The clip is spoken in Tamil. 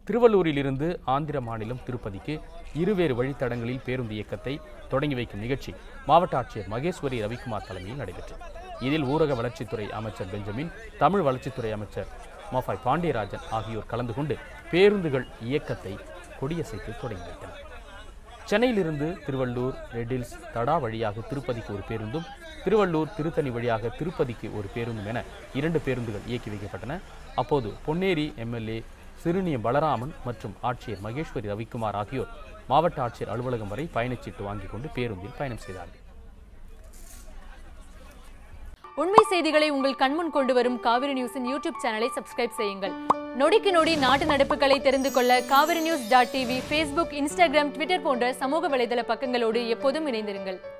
திருவள்ளூரிலிருந்து ஆந்திர மாநிலம் திருப்பதிக்கு இருவேறு வழித்தடங்களில் பேருந்து இயக்கத்தை தொடங்கி வைக்கும் நிகழ்ச்சி மாவட்ட ஆட்சியர் மகேஸ்வரி ரவிக்குமார் தலைமையில் நடைபெற்றது இதில் ஊரக வளர்ச்சித்துறை அமைச்சர் பெஞ்சமின் தமிழ் வளர்ச்சித்துறை அமைச்சர் மஃபாய் பாண்டியராஜன் ஆகியோர் கலந்து கொண்டு பேருந்துகள் இயக்கத்தை கொடியசைத்து தொடங்கி வைத்தனர் சென்னையிலிருந்து திருவள்ளூர் ரெட்டில்ஸ் தடா வழியாக திருப்பதிக்கு ஒரு பேருந்தும் திருவள்ளூர் திருத்தணி வழியாக திருப்பதிக்கு ஒரு பேருந்தும் என இரண்டு பேருந்துகள் இயக்கி வைக்கப்பட்டன அப்போது பொன்னேரி எம்எல்ஏ சிறுனிய பலராமன் மற்றும் ஆட்சியர் மகேஸ்வரி ரவிக்குமார் ஆகியோர் மாவட்ட ஆட்சியர் அலுவலகம் வரை பயணச்சீட்டு வாங்கிக் கொண்டு பேருந்தில் பயணம் செய்தார்கள் உண்மை செய்திகளை உங்கள் கண்முன் கொண்டு வரும் காவிரி நியூஸின் யூடியூப் சேனலை சப்ஸ்கிரைப் செய்யுங்கள் நொடிக்கு நொடி நாட்டு நடப்புகளை தெரிந்து கொள்ள Kaveri news dot TV Facebook Instagram Twitter போன்ற சமூக வலைதள பக்கங்களோடு எப்போதும் இணைந்திருங்கள்